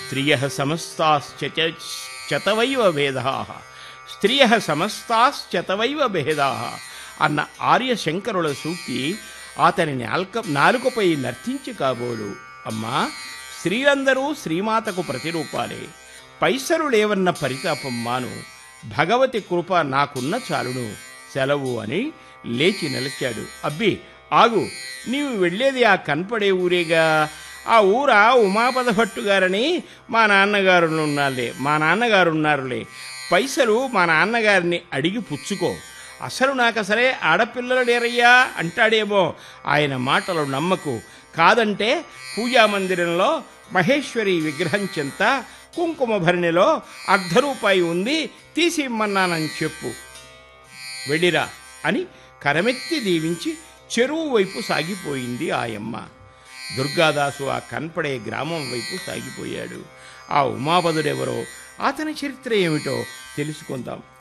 స్త్రియ సమస్తాశ్చతవైవ భేదా స్త్రియ సమస్తాశ్చతవైవ భేదా అన్న ఆర్యశంకరుల సూక్తి అతని నాల్క నాలుకపై నర్తించి కాబోలు అమ్మా స్త్రీలందరూ శ్రీమాతకు ప్రతిరూపాలే పైసలు లేవన్న పరితాపం మాను భగవతి కృప నాకున్న చాలును సెలవు అని లేచి నిలిచాడు అబ్బి ఆగు నీవు వెళ్ళేది ఆ కనపడే ఊరేగా ఆ ఊర ఉమాపద భట్టు గారని మా నాన్నగారు ఉన్నారులే మా నాన్నగారు ఉన్నారులే పైసలు మా నాన్నగారిని అడిగి పుచ్చుకో అసలు నాకు అసలే ఆడపిల్లలు లేరయ్యా అంటాడేమో ఆయన మాటలు నమ్మకు కాదంటే పూజా మందిరంలో మహేశ్వరి విగ్రహం చెంత కుంకుమ భరణిలో అర్ధ రూపాయి ఉంది తీసి ఇమ్మన్నానని చెప్పు వెళ్ళిరా అని కరమెత్తి దీవించి చెరువు వైపు సాగిపోయింది ఆయమ్మ దుర్గాదాసు ఆ కనపడే గ్రామం వైపు సాగిపోయాడు ఆ ఉమాపదుడెవరో అతని చరిత్ర ఏమిటో తెలుసుకుందాం